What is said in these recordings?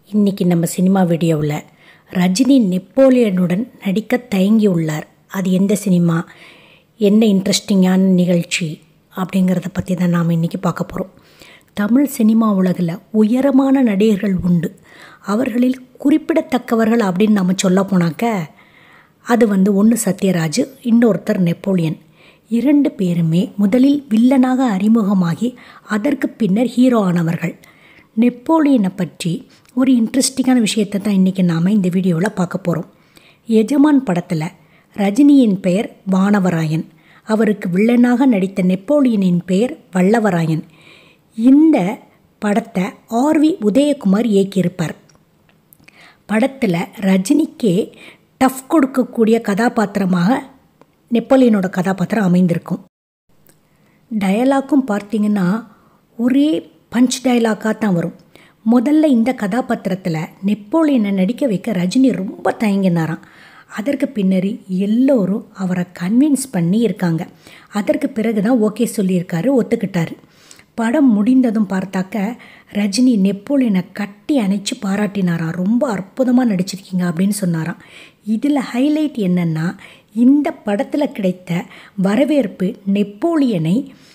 இன்னைக்கு நம்ம சினிமா வீடியோவில் ரஜினி நெப்போலியனுடன் நடிக்க தயங்கியுள்ளார் அது எந்த சினிமா என்ன இன்ட்ரெஸ்டிங்கான நிகழ்ச்சி அப்படிங்கிறத பற்றி தான் நாம் இன்றைக்கி பார்க்க போகிறோம் தமிழ் சினிமா உலகில் உயரமான நடிகர்கள் உண்டு அவர்களில் குறிப்பிடத்தக்கவர்கள் அப்படின்னு நம்ம சொல்ல போனாக்க அது வந்து ஒன்று சத்யராஜ் இன்னொருத்தர் நெப்போலியன் இரண்டு பேருமே முதலில் வில்லனாக அறிமுகமாகி அதற்கு பின்னர் ஹீரோ ஆனவர்கள் நெப்போலியனை பற்றி ஒரு இன்ட்ரெஸ்டிங்கான விஷயத்தை தான் இன்றைக்கி நாம் இந்த வீடியோவில் பார்க்க போகிறோம் எஜமான் படத்தில் ரஜினியின் பெயர் வானவராயன் அவருக்கு வில்லனாக நடித்த நெப்போலியனின் பெயர் வல்லவராயன் இந்த படத்தை ஆர்வி உதயகுமார் இயக்கியிருப்பார் படத்தில் ரஜினிக்கே டஃப் கொடுக்கக்கூடிய கதாபாத்திரமாக நெப்போலியனோட கதாபாத்திரம் அமைந்திருக்கும் டயலாக்கும் பார்த்தீங்கன்னா ஒரே பஞ்ச் டயலாக்காக தான் வரும் முதல்ல இந்த கதாபாத்திரத்தில் நெப்போலியனை நடிக்க வைக்க ரஜினி ரொம்ப தயங்கினாராம் அதற்கு பின்னரி எல்லோரும் அவரை கன்வின்ஸ் பண்ணி இருக்காங்க அதற்கு பிறகு தான் ஓகே சொல்லியிருக்காரு ஒத்துக்கிட்டாரு படம் முடிந்ததும் பார்த்தாக்க ரஜினி நெப்போலியனை கட்டி அணைச்சி பாராட்டினாராம் ரொம்ப அற்புதமாக நடிச்சிருக்கீங்க அப்படின்னு சொன்னாராம் இதில் ஹைலைட் என்னென்னா இந்த படத்தில் கிடைத்த வரவேற்பு நெப்போலியனை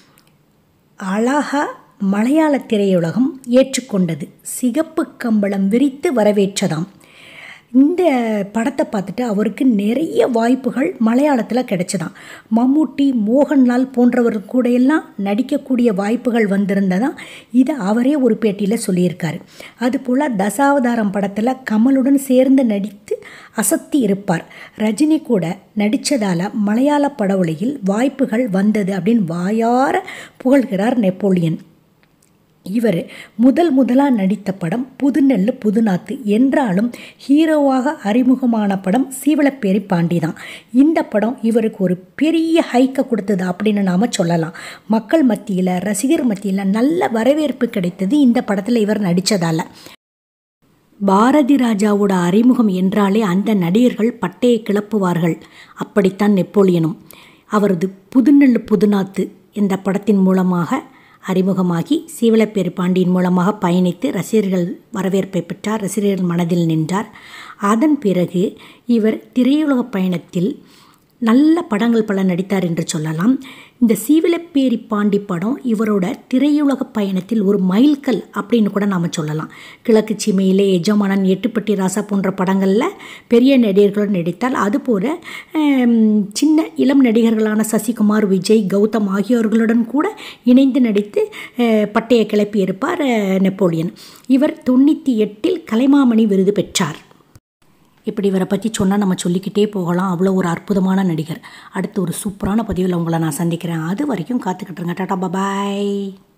அழகாக மலையாள திரையுலகம் ஏற்றுக்கொண்டது சிகப்பு கம்பளம் விரித்து வரவேற்றதாம் இந்த படத்தை பார்த்துட்டு அவருக்கு நிறைய வாய்ப்புகள் மலையாளத்தில் கிடைச்சதாம் மம்முட்டி மோகன்லால் போன்றவர் கூட எல்லாம் நடிக்கக்கூடிய வாய்ப்புகள் வந்திருந்ததாம் இதை அவரே ஒரு பேட்டியில் சொல்லியிருக்காரு அதுபோல் தசாவதாரம் படத்தில் கமலுடன் சேர்ந்து நடித்து அசத்தி இருப்பார் ரஜினி கூட நடித்ததால் மலையாள படவுலையில் வாய்ப்புகள் வந்தது அப்படின்னு வாயார புகழ்கிறார் நெப்போலியன் இவர் முதல் முதலாக நடித்த படம் புதுநெல்லு புதுநாத்து என்றாலும் ஹீரோவாக அறிமுகமான படம் சீவளப்பேரி பாண்டி தான் இந்த படம் இவருக்கு ஒரு பெரிய ஹைக்கை கொடுத்தது அப்படின்னு நாம் சொல்லலாம் மக்கள் மத்தியில் ரசிகர் மத்தியில் நல்ல வரவேற்பு கிடைத்தது இந்த படத்தில் இவர் நடித்ததால் பாரதி ராஜாவோட அறிமுகம் என்றாலே அந்த நடிகர்கள் பட்டையை கிளப்புவார்கள் அப்படித்தான் நெப்போலியனும் அவரது புதுநெல்லு புதுநாத்து இந்த படத்தின் மூலமாக அறிமுகமாகி சீவலப்பேறு பாண்டியின் மூலமாக பயணித்து ரசிகர்கள் வரவேற்பை பெற்றார் ரசிகர்கள் மனதில் நின்றார் அதன் பிறகு இவர் திரையுலக பயணத்தில் நல்ல படங்கள் பல நடித்தார் என்று சொல்லலாம் இந்த சீவலப்பேரி பாண்டி படம் இவரோட திரையுலக பயணத்தில் ஒரு மைல்கல் அப்படின்னு கூட நாம் சொல்லலாம் கிழக்கு சீமையிலே எஜமானன் எட்டுப்பட்டி ராசா போன்ற படங்களில் பெரிய நடிகர்களுடன் நடித்தால் அதுபோல் சின்ன இளம் நடிகர்களான சசிகுமார் விஜய் கௌதம் ஆகியோர்களுடன் கூட இணைந்து நடித்து பட்டையை கிளப்பியிருப்பார் நெப்போலியன் இவர் தொண்ணூற்றி எட்டில் கலைமாமணி விருது பெற்றார் இப்படி இவரை பற்றி சொன்னால் நம்ம சொல்லிக்கிட்டே போகலாம் அவ்வளோ ஒரு அற்புதமான நடிகர் அடுத்து ஒரு சூப்பரான பதிவில் உங்களை நான் சந்திக்கிறேன் அது வரைக்கும் காத்துக்கிட்டுருங்க டாட்டா பபாய்